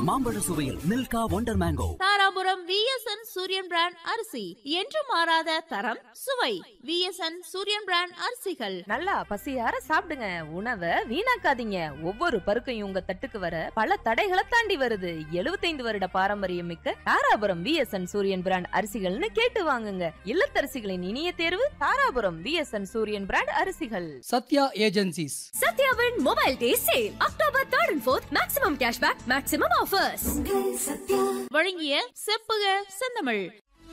மாம்பழ சுவையில் மில்கா wonder mango Dharapuram VSN Suriyan brand அரிசி என்று மாறாத தரம் சுவை விஎஸ்என் சூரியன் பிராண்ட் அரிசிகள் நல்லா பசியார சாப்பிடுங்க உணவை வீணாக்காதீங்க ஒவ்வொரு பருக்கையும் உங்க தட்டுக்கு வர பல தடைகளை தாண்டி வருது 75 வருட பாரம்பரியம் மிக்க தாராபுரம் விஎஸ்என் சூரியன் பிராண்ட் அரிசிகள்னு கேட்டு வாங்குங்க இல்லத்தரசிகளின் இனிய தேர்வு தாராபுரம் விஎஸ்என் சூரியன் பிராண்ட் அரிசிகள் Sathya Agencies Satyavin Mobile Day Sale. October 3rd and 4th, maximum cashback, maximum offers. வழங்கிய செப்புக செந்தமிழ்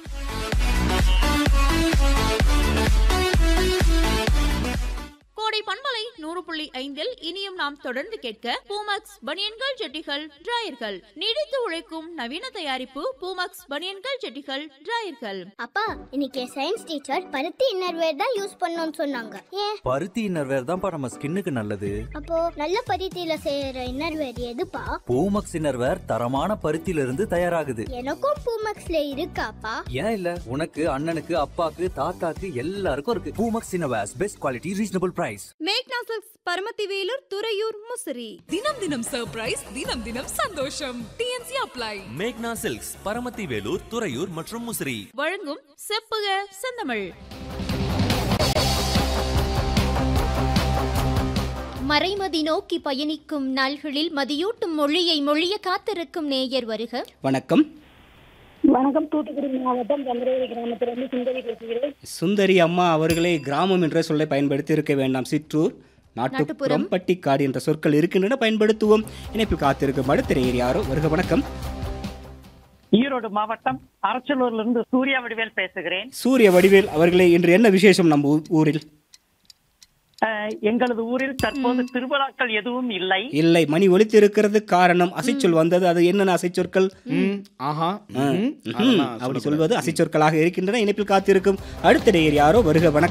கோடை பண்பலை நூறு புள்ளி ஐந்தில் இனியும் நாம் தொடர்ந்து கேட்க பூமக்ஸ் பனியன்கள் ஜெட்டிகள் டிராயர்கள் நீடித்து உழைக்கும் நவீன தயாரிப்பு பூமக்ஸ் பனியன்கள் ஜெட்டிகள் டிராயர்கள் அப்பா இன்னைக்கு சயின்ஸ் டீச்சர் பருத்தி இன்னர்வேர் தான் யூஸ் பண்ணணும்னு சொன்னாங்க ஏன் பருத்தி இன்னர்வேர் தான்ப்பா நம்ம ஸ்கின்னுக்கு நல்லது அப்போ நல்ல பருத்தியில செய்யற இன்னர்வேர் எதுப்பா பூமக்ஸ் இன்னர்வேர் தரமான பருத்தியில இருந்து தயாராகுது எனக்கும் பூமக்ஸ்ல இருக்காப்பா ஏன் இல்ல உனக்கு அண்ணனுக்கு அப்பாக்கு தாத்தாக்கு எல்லாருக்கும் இருக்கு Poomex innerwears best quality reasonable price Megna Silks Paramathi Velur Thuraiyur Musiri தினம் தினம் சர்ப்ரைஸ் தினம் தினம் சந்தோஷம் TNC apply Megna Silks Paramathi Velur Thuraiyur மற்றும் முசிறி வழங்கும் செப்புக செந்தமிழ் மறைமதி நோக்கி பயணிக்கும் நாள்களில் மதியூட்டும் மொழியை மொழிய காத்திருக்கும் நேயர் வருக வணக்கம் வணக்கம் தூத்துக்குடி மாவட்டம் சந்திரகிரி கிராமத்திலிருந்து சுந்தரி பேசுகிறேன் சுந்தரி அம்மா அவர்களே கிராமம் என்ற சொல்லை பயன்படுத்தி இருக்க வேண்டாம் சிற்றூர் நாட்டுப்புறம் பட்டிக்காடு என்ற சொற்கள் இருக்கின்றன பயன்படுத்துவோம் இணைப்பில் காத்திருக்கும் அடுத்த நேயர் யாரோ வருக வணக்கம் ஈரோடு மாவட்டம் அரச்சலூர்ல இருந்து சூர்யா வடிவேல் பேசுகிறேன் சூரிய வடிவேல் அவர்களே இன்று என்ன விசேஷம் நம்ம ஊ- ஊரில் அஹ், எங்களது ஊரில் தற்போது திருவிழாக்கள் எதுவும் இல்லை இல்லை மணி ஒலித்து இருக்கிறது காரணம் அசைச்சொல் வந்தது அது என்னென்ன அசைச்சொற்கள் ஆஹா ஆ, ம்ஹும். அப்படி சொல்வது அசைச்சொற்களாக இருக்கின்றன இணைப்பில் காத்திருக்கும் அடுத்த நேயர் யாரோ வருக வணக்கம்